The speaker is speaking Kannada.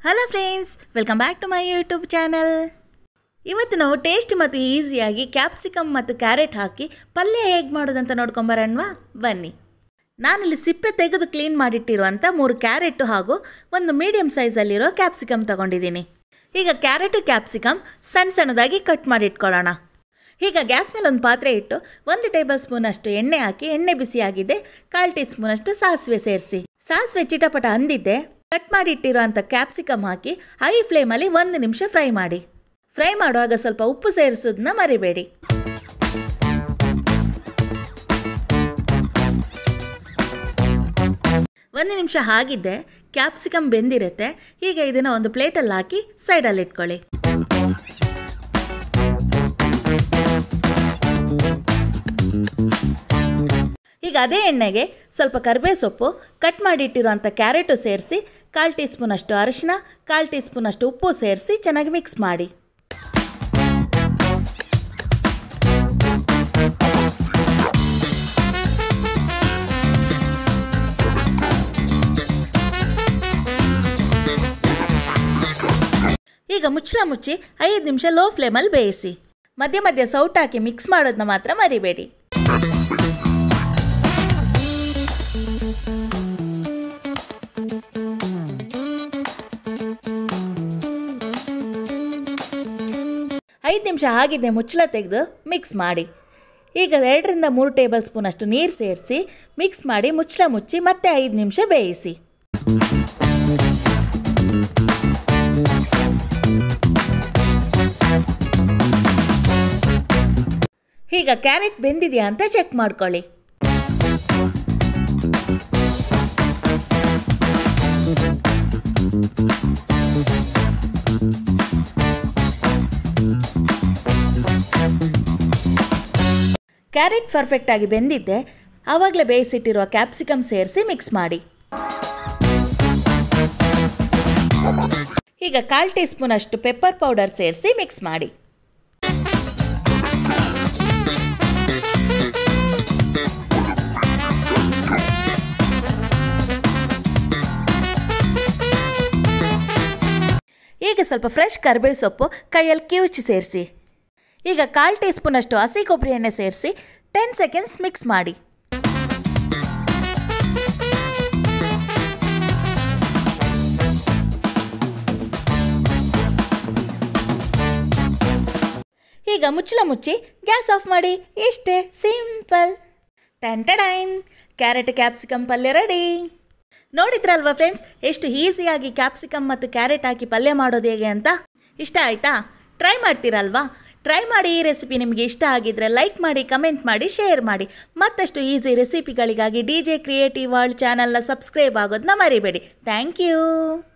hello friends welcome back to my YouTube channel ಇವತ್ತು ನಾವು ಟೇಸ್ಟ್ ಮತ್ತು ಈಸಿಯಾಗಿ ಕ್ಯಾಪ್ಸಿಕಮ್ ಮತ್ತು ಕ್ಯಾರೆಟ್ ಹಾಕಿ ಪಲ್ಯ ಹೇಗೆ ಮಾಡೋದಂತ ನೋಡ್ಕೊಂಬರೋಣವಾ ಬನ್ನಿ ನಾನಿಲ್ಲಿ ಸಿಪ್ಪೆ ತೆಗೆದು ಕ್ಲೀನ್ ಮಾಡಿಟ್ಟಿರುವಂಥ ಮೂರು ಕ್ಯಾರೆಟು ಹಾಗೂ ಒಂದು ಮೀಡಿಯಮ್ ಸೈಜಲ್ಲಿರೋ ಕ್ಯಾಪ್ಸಿಕಮ್ ತಗೊಂಡಿದ್ದೀನಿ ಈಗ ಕ್ಯಾರೆಟು ಕ್ಯಾಪ್ಸಿಕಮ್ ಸಣ್ಣ ಸಣ್ಣದಾಗಿ ಕಟ್ ಮಾಡಿ ಇಟ್ಕೊಳ್ಳೋಣ ಈಗ ಗ್ಯಾಸ್ ಮೇಲೆ ಒಂದು ಪಾತ್ರೆ ಇಟ್ಟು ಒಂದು ಟೇಬಲ್ ಸ್ಪೂನಷ್ಟು ಎಣ್ಣೆ ಹಾಕಿ ಎಣ್ಣೆ ಬಿಸಿಯಾಗಿದೆ ಕಾಲು ಟೀ ಸ್ಪೂನಷ್ಟು ಸಾಸಿವೆ ಸೇರಿಸಿ ಸಾಸಿವೆ ಚಿಟಪಟ ಅಂದಿದ್ದೆ ಕಟ್ ಮಾಡಿ ಇಟ್ಟಿರುವಂಥ ಕ್ಯಾಪ್ಸಿಕಮ್ ಹಾಕಿ ಹೈ ಫ್ಲೇಮಲ್ಲಿ ಒಂದು ನಿಮಿಷ ಫ್ರೈ ಮಾಡಿ ಫ್ರೈ ಮಾಡುವಾಗ ಸ್ವಲ್ಪ ಉಪ್ಪು ಸೇರಿಸೋದನ್ನ ಮರಿಬೇಡಿ ಒಂದು ನಿಮಿಷ ಆಗಿದ್ದೆ ಕ್ಯಾಪ್ಸಿಕಮ್ ಬೆಂದಿರುತ್ತೆ ಈಗ ಇದನ್ನು ಒಂದು ಪ್ಲೇಟಲ್ಲಿ ಹಾಕಿ ಸೈಡಲ್ಲಿ ಇಟ್ಕೊಳ್ಳಿ ಈಗ ಅದೇ ಎಣ್ಣೆಗೆ ಸ್ವಲ್ಪ ಕರಿಬೇವು ಸೊಪ್ಪು ಕಟ್ ಮಾಡಿಟ್ಟಿರುವಂಥ ಕ್ಯಾರೆಟು ಸೇರಿಸಿ ಕಾಲು ಟೀ ಸ್ಪೂನಷ್ಟು ಅರಿಶಿನ ಕಾಲು ಟೀ ಸ್ಪೂನಷ್ಟು ಉಪ್ಪು ಸೇರಿಸಿ ಚೆನ್ನಾಗಿ ಮಿಕ್ಸ್ ಮಾಡಿ ಈಗ ಮುಚ್ಚಳ ಮುಚ್ಚಿ ಐದು ನಿಮಿಷ ಲೋ ಫ್ಲೇಮಲ್ಲಿ ಬೇಯಿಸಿ ಮಧ್ಯ ಮಧ್ಯ ಸೌಟ್ ಹಾಕಿ ಮಿಕ್ಸ್ ಮಾಡೋದನ್ನ ಮಾತ್ರ ಮರಿಬೇಡಿ ಐದು ನಿಮಿಷ ಆಗಿದೆ ಮುಚ್ಚಳ ತೆಗೆದು ಮಿಕ್ಸ್ ಮಾಡಿ ಈಗ ಎರಡರಿಂದ ಮೂರು ಟೇಬಲ್ ಸ್ಪೂನಷ್ಟು ನೀರು ಸೇರಿಸಿ ಮಿಕ್ಸ್ ಮಾಡಿ ಮುಚ್ಚಳ ಮುಚ್ಚಿ ಮತ್ತೆ ಐದು ನಿಮಿಷ ಬೇಯಿಸಿ ಈಗ ಕ್ಯಾರೆಟ್ ಬೆಂದಿದೆಯಾ ಅಂತ ಚೆಕ್ ಮಾಡ್ಕೊಳ್ಳಿ ಕ್ಯಾರೆಟ್ ಪರ್ಫೆಕ್ಟಾಗಿ ಬೆಂದಿದ್ದೆ ಆವಾಗಲೇ ಬೇಯಿಸಿಟ್ಟಿರುವ ಕ್ಯಾಪ್ಸಿಕಮ್ ಸೇರಿಸಿ ಮಿಕ್ಸ್ ಮಾಡಿ ಈಗ ಕಾಲು ಟೀ ಸ್ಪೂನಷ್ಟು ಪೆಪ್ಪರ್ ಪೌಡರ್ ಸೇರಿಸಿ ಮಿಕ್ಸ್ ಮಾಡಿ ಈಗ ಸ್ವಲ್ಪ ಫ್ರೆಶ್ ಕರಿಬೇವು ಸೊಪ್ಪು ಕೈಯಲ್ಲಿ ಕಿವುಚಿ ಸೇರಿಸಿ ಈಗ ಕಾಲು ಟೀ ಸ್ಪೂನಷ್ಟು ಹಸಿ ಕೊಬ್ಬರಿ ಎಣ್ಣೆ ಸೇರಿಸಿ ಟೆನ್ ಸೆಕೆಂಡ್ಸ್ ಮಿಕ್ಸ್ ಮಾಡಿ ಈಗ ಮುಚ್ಚಳ ಮುಚ್ಚಿ ಗ್ಯಾಸ್ ಆಫ್ ಮಾಡಿ ಇಷ್ಟೇ ಸಿಂಪಲ್ ಟೈನ್ ಕ್ಯಾರೆಟ್ ಕ್ಯಾಪ್ಸಿಕಮ್ ಪಲ್ಯ ರೆಡಿ ನೋಡಿದ್ರಲ್ವಾ ಫ್ರೆಂಡ್ಸ್ ಎಷ್ಟು ಈಸಿಯಾಗಿ ಕ್ಯಾಪ್ಸಿಕಮ್ ಮತ್ತು ಕ್ಯಾರೆಟ್ ಹಾಕಿ ಪಲ್ಯ ಮಾಡೋದು ಹೇಗೆ ಅಂತ ಇಷ್ಟ ಆಯಿತಾ ಟ್ರೈ ಮಾಡ್ತೀರಲ್ವಾ ಟ್ರೈ ಮಾಡಿ ಈ ರೆಸಿಪಿ ನಿಮಗೆ ಇಷ್ಟ ಆಗಿದ್ರೆ ಲೈಕ್ ಮಾಡಿ ಕಮೆಂಟ್ ಮಾಡಿ ಶೇರ್ ಮಾಡಿ ಮತ್ತಷ್ಟು ಈಸಿ ರೆಸಿಪಿಗಳಿಗಾಗಿ ಡಿ ಜೆ ಕ್ರಿಯೇಟಿವ್ ವರ್ಲ್ಡ್ ಚಾನಲ್ನ ಸಬ್ಸ್ಕ್ರೈಬ್ ಆಗೋದನ್ನ ಮರಿಬೇಡಿ ಥ್ಯಾಂಕ್ ಯು